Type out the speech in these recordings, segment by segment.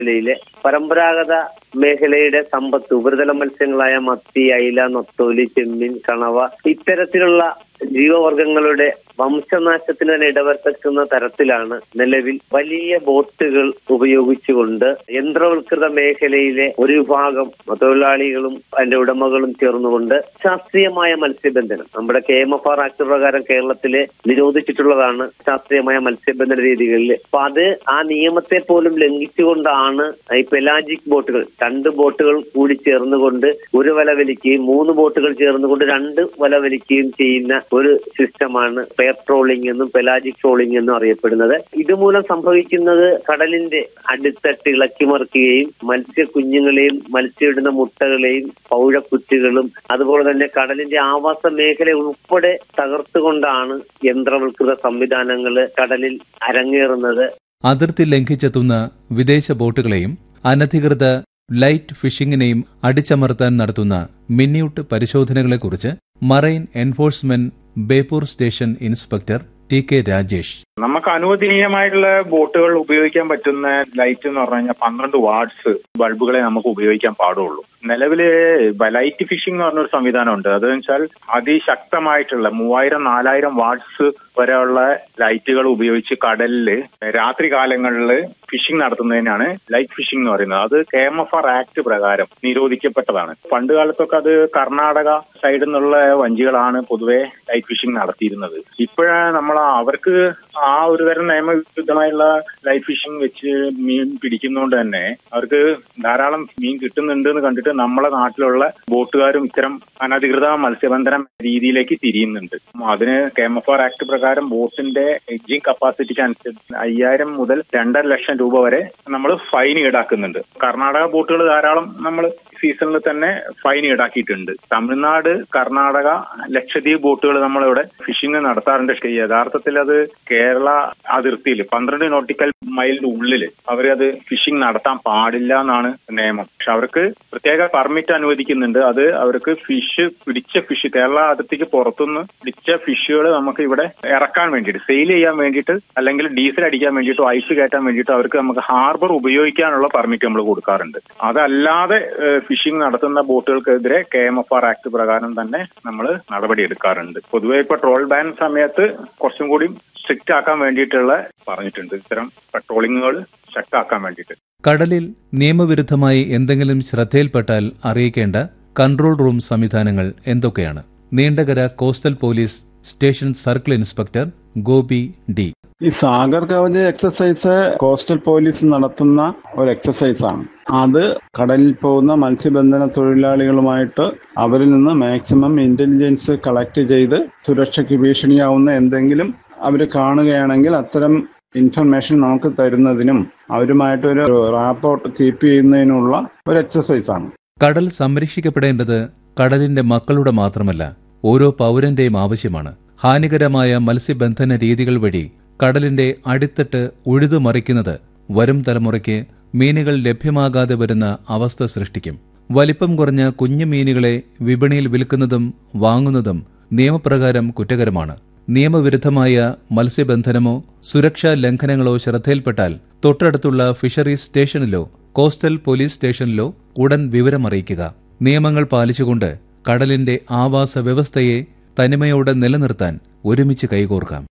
മേഖലയിലെ പരമ്പരാഗത മേഖലയുടെ സമ്പത്ത് ഉപരിതല മത്സ്യങ്ങളായ മത്തി അയില നൊത്തോലി ചെമ്മീൻ കണവ ഇത്തരത്തിലുള്ള ജീവവർഗങ്ങളുടെ വംശനാശത്തിന് തന്നെ ഇടവരുത്തുന്ന തരത്തിലാണ് നിലവിൽ വലിയ ബോട്ടുകൾ ഉപയോഗിച്ചുകൊണ്ട് യന്ത്രവൽകൃത മേഖലയിലെ ഒരു വിഭാഗം തൊഴിലാളികളും അതിന്റെ ഉടമകളും ചേർന്നുകൊണ്ട് ശാസ്ത്രീയമായ മത്സ്യബന്ധനം നമ്മുടെ K M F R act പ്രകാരം കേരളത്തിലെ നിരോധിച്ചിട്ടുള്ളതാണ് ശാസ്ത്രീയമായ മത്സ്യബന്ധന രീതികളിൽ അപ്പൊ അത് ആ നിയമത്തെ പോലും ലംഘിച്ചുകൊണ്ടാണ് ഈ പെലാജിക് ബോട്ടുകൾ രണ്ട് ബോട്ടുകൾ കൂടി ചേർന്നുകൊണ്ട് ഒരു വല വലിക്കുകയും മൂന്ന് ബോട്ടുകൾ ചേർന്നുകൊണ്ട് രണ്ട് വല വലിക്കുകയും ചെയ്യുന്ന ഒരു സിസ്റ്റമാണ് പെയർ ട്രോളിംഗ് എന്നും പെലാജിക് ട്രോളിംഗ് എന്നും അറിയപ്പെടുന്നത് ഇതുമൂലം സംഭവിക്കുന്നത് കടലിന്റെ അടിത്തട്ട് ഇളക്കി മറിക്കുകയും മത്സ്യ കുഞ്ഞുങ്ങളെയും മത്സ്യമിടുന്ന മുട്ടകളെയും പൗഴക്കുറ്റുകളും അതുപോലെ തന്നെ കടലിന്റെ ആവാസ മേഖല ഉൾപ്പെടെ തകർത്തുകൊണ്ടാണ് യന്ത്രവൽകൃത സംവിധാനങ്ങൾ കടലിൽ അരങ്ങേറുന്നത് അതിർത്തി ലംഘിച്ചെത്തുന്ന വിദേശ ബോട്ടുകളെയും അനധികൃത ലൈറ്റ് ഫിഷിംഗിനെയും അടിച്ചമർത്താൻ നടത്തുന്ന മിന്യൂട്ട് പരിശോധനകളെക്കുറിച്ച് marine enforcement Beypore station inspector T K Rajesh നമുക്ക് അനുവദനീയമായിട്ടുള്ള ബോട്ടുകൾ ഉപയോഗിക്കാൻ പറ്റുന്ന ലൈറ്റ് എന്ന് പറഞ്ഞു കഴിഞ്ഞാൽ പന്ത്രണ്ട് വാട്ട്സ് ബൾബുകളെ നമുക്ക് ഉപയോഗിക്കാൻ പാടുള്ളൂ നിലവില് ലൈറ്റ് ഫിഷിംഗ് എന്ന് പറഞ്ഞൊരു സംവിധാനമുണ്ട് അത് വെച്ചാൽ അതിശക്തമായിട്ടുള്ള മൂവായിരം നാലായിരം വാട്ട്സ് വരെയുള്ള ലൈറ്റുകൾ ഉപയോഗിച്ച് കടലിൽ രാത്രി കാലങ്ങളിൽ ഫിഷിംഗ് നടത്തുന്നതിനാണ് ലൈറ്റ് ഫിഷിംഗ് എന്ന് പറയുന്നത് അത് K M F R act പ്രകാരം നിരോധിക്കപ്പെട്ടതാണ് പണ്ട് കാലത്തൊക്കെ അത് കർണാടക സൈഡിൽ നിന്നുള്ള വഞ്ചികളാണ് പൊതുവെ ലൈറ്റ് ഫിഷിംഗ് നടത്തിയിരുന്നത് ഇപ്പോഴാണ് നമ്മൾ അവർക്ക് ആ ഒരു തരം നിയമവിരുദ്ധമായുള്ള ലൈറ്റ് ഫിഷിംഗ് വെച്ച് മീൻ പിടിക്കുന്നതുകൊണ്ട് തന്നെ അവർക്ക് ധാരാളം മീൻ കിട്ടുന്നുണ്ട് എന്ന് കണ്ടിട്ട് നമ്മളെ നാട്ടിലുള്ള ബോട്ടുകാരും ഇത്തരം അനധികൃത മത്സ്യബന്ധന രീതിയിലേക്ക് തിരിയുന്നുണ്ട് അതിന് K M F R act പ്രകാരം ബോട്ടിന്റെ എഡ്ജിങ് കപ്പാസിറ്റിക്ക് അനുസരിച്ച് അയ്യായിരം മുതൽ രണ്ടര ലക്ഷം രൂപ വരെ നമ്മൾ ഫൈൻ ഈടാക്കുന്നുണ്ട് കർണാടക ബോട്ടുകൾ ധാരാളം നമ്മൾ സീസണിൽ തന്നെ ഫൈൻ ഈടാക്കിയിട്ടുണ്ട് തമിഴ്നാട് കർണാടക ലക്ഷദ്വീപ് ബോട്ടുകൾ നമ്മളിവിടെ ഫിഷിംഗ് നടത്താറുണ്ട് യഥാർത്ഥത്തിൽ അത് കേരള അതിർത്തിയിൽ പന്ത്രണ്ട് നോട്ടിക്കൽ മൈലിന്റെ ഉള്ളിൽ അവരത് ഫിഷിംഗ് നടത്താൻ പാടില്ല എന്നാണ് നിയമം പക്ഷെ അവർക്ക് പ്രത്യേക പെർമിറ്റ് അനുവദിക്കുന്നുണ്ട് അത് അവർക്ക് ഫിഷ് പിടിച്ച ഫിഷ് കേരള അതിർത്തിക്ക് പുറത്തുനിന്ന് പിടിച്ച ഫിഷുകൾ നമുക്ക് ഇവിടെ ഇറക്കാൻ വേണ്ടിയിട്ട് സെയിൽ ചെയ്യാൻ വേണ്ടിയിട്ട് അല്ലെങ്കിൽ ഡീസൽ അടിക്കാൻ വേണ്ടിയിട്ടോ ഐസ് കയറ്റാൻ വേണ്ടിയിട്ടോ അവർക്ക് നമുക്ക് ഹാർബർ ഉപയോഗിക്കാനുള്ള പെർമിറ്റ് നമ്മൾ കൊടുക്കാറുണ്ട് അതല്ലാതെ ഫിഷിംഗ് നടത്തുന്ന ബോട്ടുകൾക്കെതിരെ K M F R act പ്രകാരം തന്നെ നമ്മൾ നടപടി എടുക്കാറുണ്ട് പൊതുവെ ഇപ്പൊ ട്രോൾ ബാൻ സമയത്ത് കുറച്ചും കൂടി സ്ട്രിക്റ്റ് ആക്കാൻ വേണ്ടിയിട്ടുള്ള പറഞ്ഞിട്ടുണ്ട് ഇത്തരം പെട്രോളിങ്ങുകൾ ശക്തമാക്കാൻ വേണ്ടിയിട്ട് കടലിൽ നിയമവിരുദ്ധമായി എന്തെങ്കിലും ശ്രദ്ധയിൽപ്പെട്ടാൽ അറിയിക്കേണ്ട കൺട്രോൾ റൂം സംവിധാനങ്ങൾ എന്തൊക്കെയാണ് Neendakara coastal police station circle inspector Gopi D ഈ Sagar Kavacha exercise coastal police നടത്തുന്ന ഒരു എക്സസൈസ് ആണ് അത് കടലിൽ പോകുന്ന മത്സ്യബന്ധന തൊഴിലാളികളുമായിട്ട് അവരിൽ നിന്ന് മാക്സിമം ഇന്റലിജൻസ് കളക്ട് ചെയ്ത് സുരക്ഷയ്ക്ക് ഭീഷണിയാവുന്ന എന്തെങ്കിലും അവർ കാണുകയാണെങ്കിൽ അത്തരം ഇൻഫർമേഷൻ നമുക്ക് തരുന്നതിനും അവരുമായിട്ടൊരു റാപ്പോർട്ട് കീപ്പ് ചെയ്യുന്നതിനുള്ള ഒരു എക്സസൈസ് ആണ് കടൽ സംരക്ഷിക്കപ്പെടേണ്ടത് കടലിന്റെ മക്കളുടെ മാത്രമല്ല ഓരോ പൗരന്റെയും ആവശ്യമാണ് ഹാനികരമായ മത്സ്യബന്ധന രീതികൾ വഴി കടലിന്റെ അടിത്തട്ട് ഉഴുതുമറിക്കുന്നത് വരും തലമുറയ്ക്ക് മീനുകൾ ലഭ്യമാകാതെ വരുന്ന അവസ്ഥ സൃഷ്ടിക്കും വലിപ്പം കുറഞ്ഞ കുഞ്ഞു മീനുകളെ വിപണിയിൽ വിൽക്കുന്നതും വാങ്ങുന്നതും നിയമപ്രകാരം കുറ്റകരമാണ് നിയമവിരുദ്ധമായ മത്സ്യബന്ധനമോ സുരക്ഷാ ലംഘനങ്ങളോ ശ്രദ്ധയിൽപ്പെട്ടാൽ തൊട്ടടുത്തുള്ള ഫിഷറീസ് സ്റ്റേഷനിലോ കോസ്റ്റൽ പോലീസ് സ്റ്റേഷനിലോ ഉടൻ വിവരമറിയിക്കുക നിയമങ്ങൾ പാലിച്ചുകൊണ്ട് കടലിന്റെ ആവാസ വ്യവസ്ഥയെ തനിമയോടെ നിലനിർത്താൻ ഒരുമിച്ച് കൈകോർക്കാം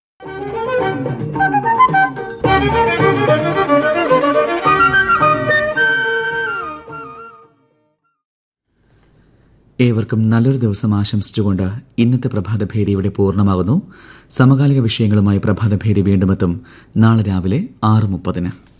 ഏവർക്കും നല്ലൊരു ദിവസം ആശംസിച്ചുകൊണ്ട് ഇന്നത്തെ പ്രഭാതഭേരി ഇവിടെ പൂർണ്ണമാകുന്നു സമകാലിക വിഷയങ്ങളുമായി പ്രഭാതഭേരി വീണ്ടുമെത്തും നാളെ രാവിലെ ആറ് മുപ്പതിന്